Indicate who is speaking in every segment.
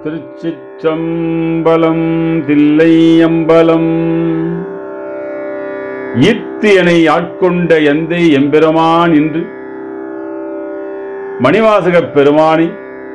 Speaker 1: திருச்சிற்றம்பலம் தில்லையம்பலம் ஈர்த்து எனை ஆட்கொண்ட எந்தை எம்பெருமான் என்று மணிவாசகப் பெருமானை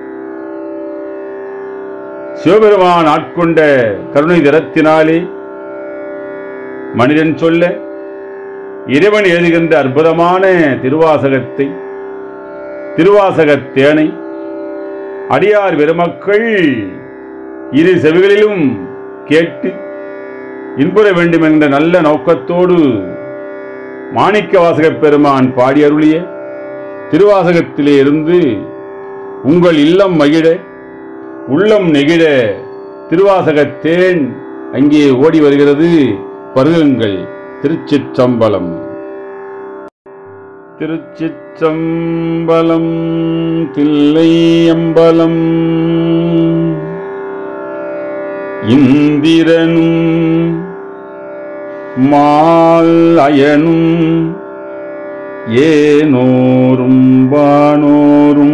Speaker 1: சிவபெருமான் ஆட்கொண்ட கருணை திறத்தினாலே மனிதன் சொல்ல இறைவன் எழுதுகின்ற அற்புதமான திருவாசகத்தை திருவாசகத் தேனை அடியார் பெருமக்கள் இரு செவிகளிலும் கேட்டு இன்புற வேண்டும் என்ற நல்ல நோக்கத்தோடு மாணிக்க வாசகப் பெருமான் பாடி அருளிய திருவாசகத்திலே இருந்து உங்கள் இல்லம் மகிழ உள்ளம் நெகிழ திருவாசகத் தேன் அங்கே ஓடி வருகிறது பருகுங்கள் திருச்சிற்றம்பலம் திருச்சிற்றம்பலம் தில்லையம்பலம் இந்திரனும் மால் அயனும் ஏனோரும் வானோரும்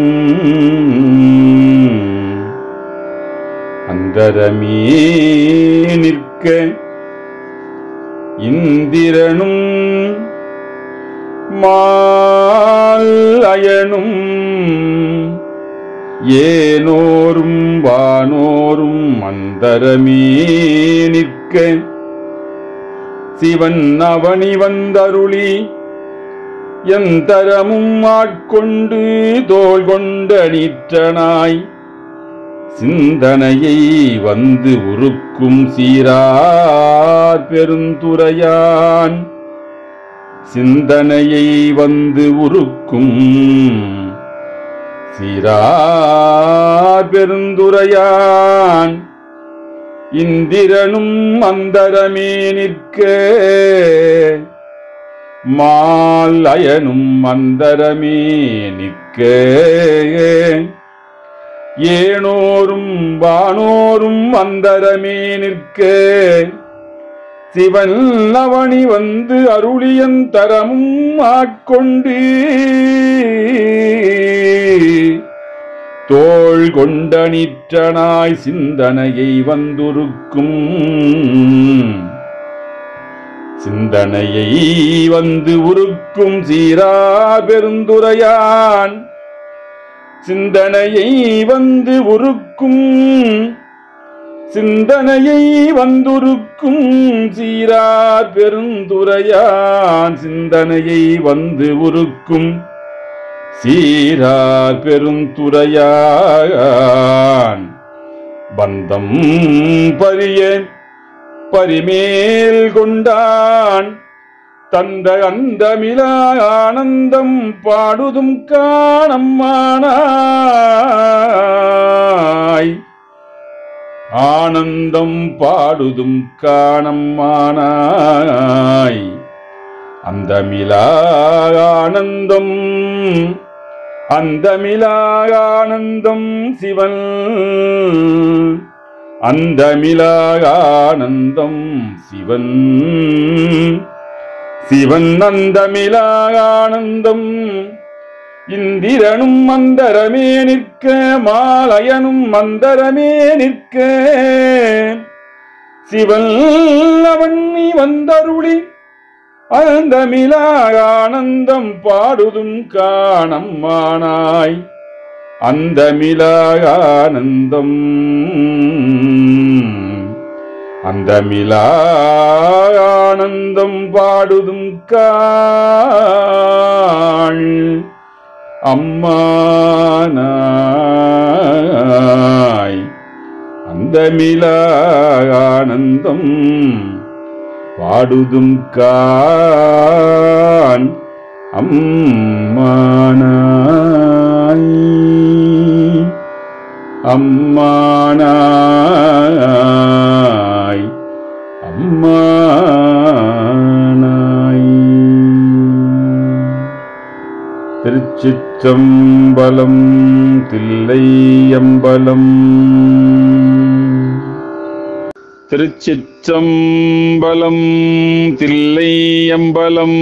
Speaker 1: அந்தரமே நிற்க இந்திரனும் மால் அயனும் ஏனோரும் வானோரும் மந்தரமே நிற்க சிவன் அவனி வந்தருளி எந்தரமும் ஆட்கொண்டு தோள் கொண்ட நீற்றனாய் சிந்தனையை வந்து உருக்கும் சீரார் பெருந்துரையான் சிந்தனையை வந்து உருக்கும் சீரார் பெருந்துரையான் இந்திரனும் அந்தரமே நிற்க மாலயனும் அந்தரமே நிற்க ஏனோரும் வானோரும் அந்தரமே நிற்க சிவன் அவனி வந்து அருளியன் தரமும் ஆட்கொண்டு தோள் கொண்ட நிற்றனாய் சிந்தனையை வந்துருக்கும் சிந்தனையை வந்து உருக்கும் சீரா பெருந்துரையான் சிந்தனையை வந்து உருக்கும் சிந்தனையை வந்துருக்கும் சீரார் பெருந்துரையான் சிந்தனையை வந்து உருக்கும் சீரார் பெருந்துரையான் பந்தம் பரிய பரிமேல் கொண்டான் தந்த அந்தமில ஆனந்தம் பாடுதும் காணம்மானாய் ஆனந்தம் பாடுதும் காணம்மானாய் அந்தமிலா ஆனந்தம் அந்தமிலா ஆனந்தம் சிவன் அந்தமிலா ஆனந்தம் சிவன் சிவன் அந்தமிலா ஆனந்தம் இந்திரனும் மந்தரமே நிற்க மாலயனும் மந்தரமே நிற்க சிவன் அவன் நீ வந்தருளி அந்தமிலா ஆனந்தம் பாடுதும் காணம்மானாய் அந்தமிலா ஆனந்தம் அந்தமிலா ஆனந்தம் பாடுதும் காள் அம்மானாய் அந்தமிலா ஆனந்தம் பாடுதும் கான் அம்மானாய் அம்மானாய் அம்மானாய் திருச்சிற்றம்பலம் தில்லையம்பலம் திருச்சிற்றம்பலம் தில்லையம்பலம்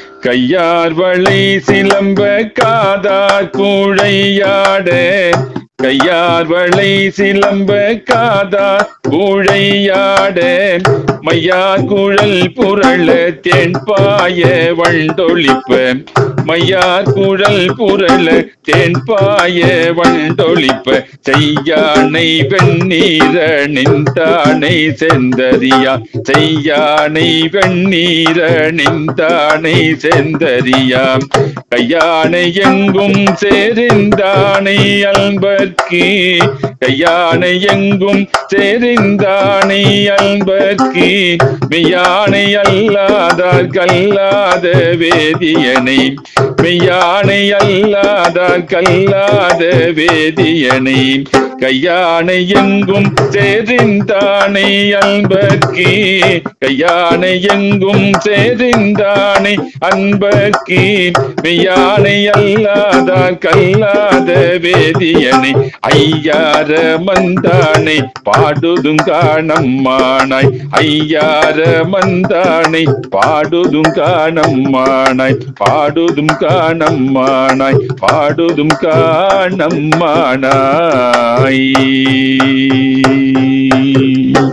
Speaker 1: கையார் வளை சிலம்ப காதார் கூழையாட கையார் வளை சிலம்ப காதார் ஊழையாட மையார் குழல் புரள தேன்பாய வண்டொழிப்ப மையார் குழல் புரள தேன்பாய வண்டொழிப்ப செய்யானை வெண்ணீர நின்றானை செந்தரியா செய்யானை வெண்ணீர நின்றானை செந்தரியா கையானை எங்கும் சேரிந்தானை அன்பர்க்கு கையானை எங்கும் சேரிந்தானை அன்பர்க்கு மெய்யானை அல்லாதார் கல்லாத வேதியனை மெய்யானை அல்லாதார் கல்லாத வேதியனை கையானை எங்கும் சேரிந்தானை அன்பர்க்கு கையானை எங்கும் சேரிந்தானை அன்பர்க்கு மெய்யானை அல்லாதார் கல்லாத வேதியனை ஐயார மந்தானை பாடுதும் காணம்மானாய் ஐயார மந்தானை பாடுதும் காணம்மானாய் பாடுதும் காணம்மானாய் பாடுதும் காணம்மானாய்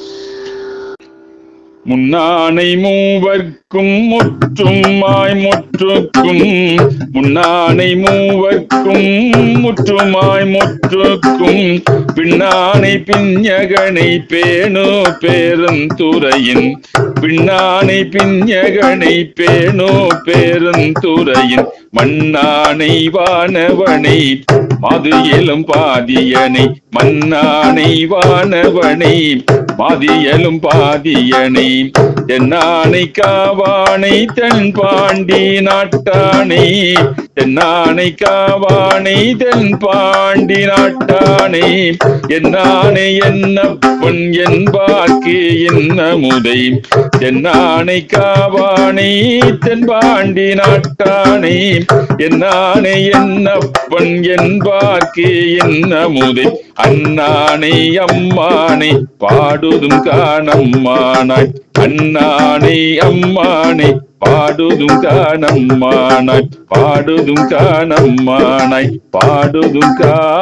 Speaker 1: முன்னானை மூவர்க்கும் முற்றுமாய் முற்றுக்கும் முன்னானை மூவர்க்கும் முற்றுமாய் முற்றுக்கும் பின்னானை பிஞகனை பேணு பேருந்துறையின் பின்னானை பிஞகனை பேணு பேருந்துறையின் மண்ணானை வானவனை மது எழும் பாதியனை மண்ணானை வானவனை மாதியலும் பாதியனை தென்னானை காவானை தென் பாண்டி நாட்டானை தென்னானை காவானை தென் பாண்டி நாட்டானை என்னானை என்னப்பன் என்பார்க்கு என்ன முதை தென்னானை காவானை தென் பாண்டி நாட்டானை என்னானை என்னப்பன் என்பார்க்கு என்ன முதை அண்ணானை அம்மானை பாடுதும் காணம்மானாய் அண்ணானை அம்மானை பாடுதும் காணம்மானாய் பாடுதும் காணம்மானாய் பாடுதும்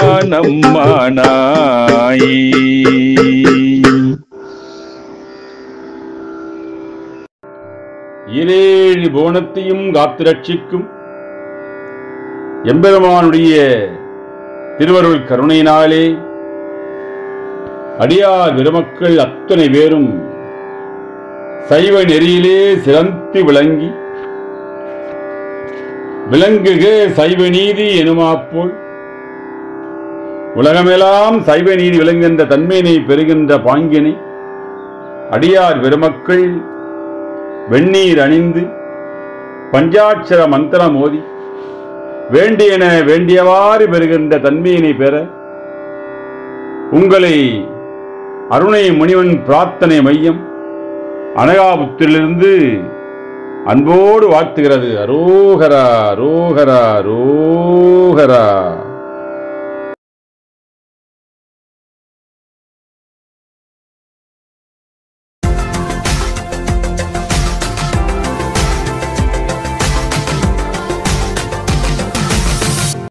Speaker 1: காணம்மானாய் ஈரேழு போனத்தையும் காத்து ரட்சிக்கும் எம்பெருமானுடைய திருவருள் கருணையினாலே அடியார் விருமக்கள் அத்தனை பேரும் சைவ நெறியிலே சிறந்து விளங்கி விளங்குக சைவ நீதி எனுமாப்போல் உலகமெல்லாம் சைவ நீதி விளங்குகின்ற தன்மையினை பெறுகின்ற பாங்கினை அடியார் பெருமக்கள் வெந்நீர் அணிந்து பஞ்சாட்சர மந்திரம் ஓதி வேண்டியன வேண்டியவாறு பெறுகின்ற தன்மையினை பெற உங்களை அருணை முனிவன் பிரார்த்தனை மையம் அனகாபுத்திலிருந்து அன்போடு வாழ்த்துகிறது அரோகரா அரோகரா அரோகரா